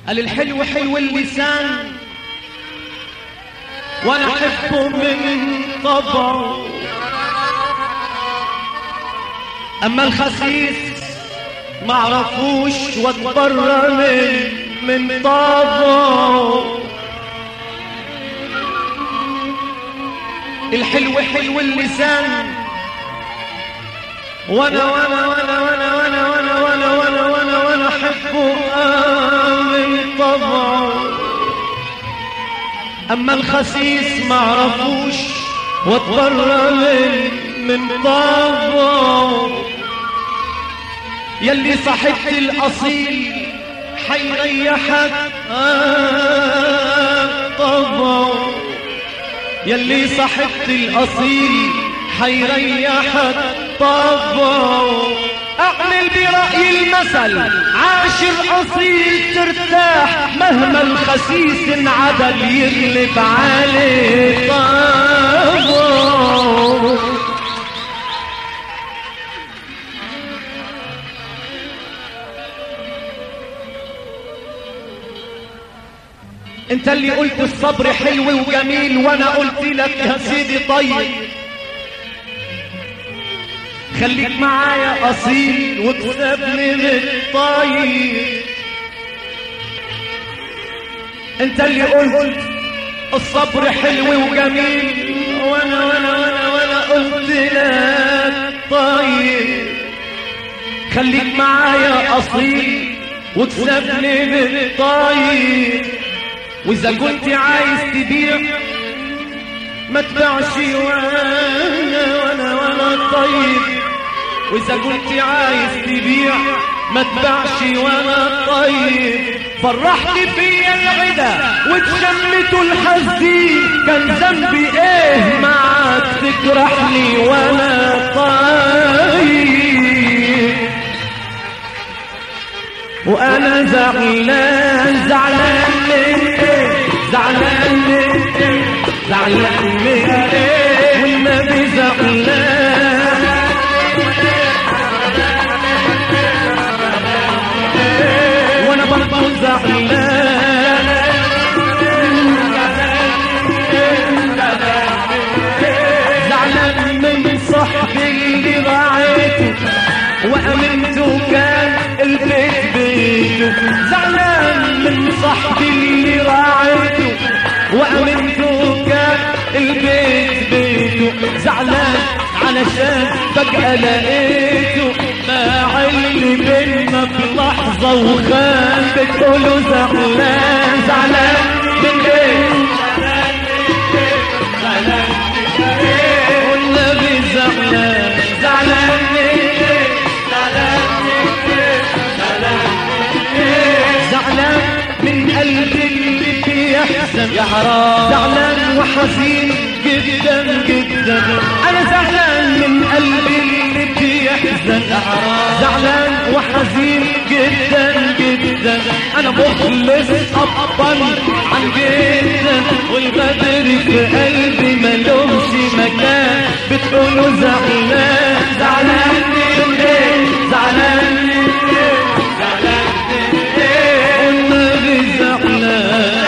قال الحلو حلو اللسان وانا احبه من طبعه اما الخسيس ما عرفوش واتبرى من من طبعه الحلو حلو اللسان وانا وانا وانا وانا وانا وانا وانا وانا وانا وانا احبه من طبعه اما الخسيس ما عرفوش واتبرى من من طبعه يلي صاحبت الاصيل حيريحك آه طبعه يلي صاحبت الاصيل حيريحك طبعه اعمل برأي المثل عاشر اصيل ترتاح مهما الخسيس انعدل يغلب عليه طبعه انت اللي قلت الصبر حلو وجميل وانا قلت لك يا سيدي طيب خليك معايا اصيل وتسيبني بالطيب انت اللي قلت الصبر حلو وجميل وانا وانا وانا وانا قلت لك طيب خليك معايا اصيل وتسيبني بالطيب واذا كنت عايز تبيع ما تبيعش وانا وانا وانا طيب واذا كنت عايز تبيع ما تبيعش وانا طيب فرحت فيا العدا واتشمت الحزين كان ذنبي ايه معاك تجرحني وانا طيب وانا زعلان زعلان منك زعلان منك زعلان منك والنبي زعلان وانا برضه زعلان زعلان من صاحبي اللي راعيته وامنته كان البيت بيته زعلان من صاحبي اللي راعيته وامنته كان البيت بيته زعلان علشان فجأة لقيته باع اللي بينا بلحظة وخان بتقوله زعلان زعلان من ايه زعلان والنبي زعلان زعلان من ايه زعلان من قلبي اللي بيحزن يا حرام زعلان وحزين جدا جدا انا زعلان من قلبي اللي بيحزن يا حرام زعلان وحزين جدا جدا انا مخلص ابا عن جدا والغدر في قلبي ملوش مكان بتقولوا زعلان زعلان من ايه زعلان من ايه زعلان من ايه والنبي زعلان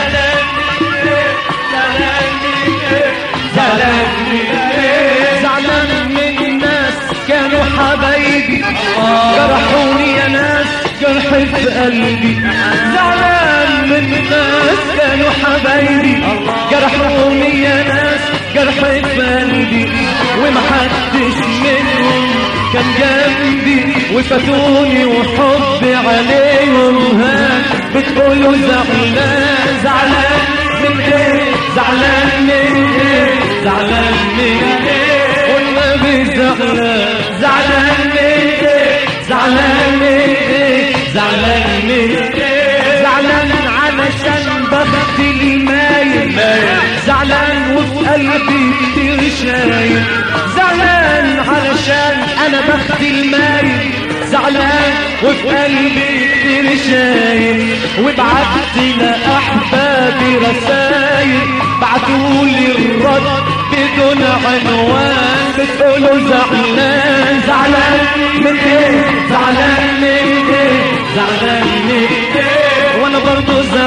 زعلان من ايه زعلان من ناس كانوا حبايبي جرحوني يا ناس جرح في قلبي زعلان من ناس كانوا حبايبي جرحوني يا ناس جرح في قلبي ومحدش منهم كان جنبي وفاتوني وحبي عليهم هان بتقولوا زعلان زعلان من ايه زعلان من ايه زعلان من ايه والنبي زعلان زعلان من ايه زعلان من ايه زعلان من ايه زعلان علشان بختي المايل زعلان وفي قلبي كتير شايل زعلان علشان انا بختي المايل زعلان وفي قلبي كتير شايل وبعت لأحبابي رسايل بعتولي الرد بدون عنوان بتقولوا زعلان زعلان من ايه زعلان من ايه زعلان من ايه وانا برضو زعلان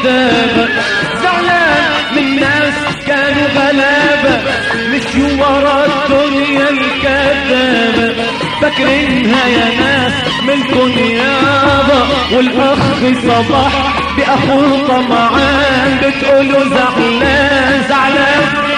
كذابة زعلان من ناس كانوا غلابة مشوا ورا الدنيا الكذابة فاكرينها يا ناس منكم يابا والاخ صباح باخوه طمعان بتقولوا زعلان زعلان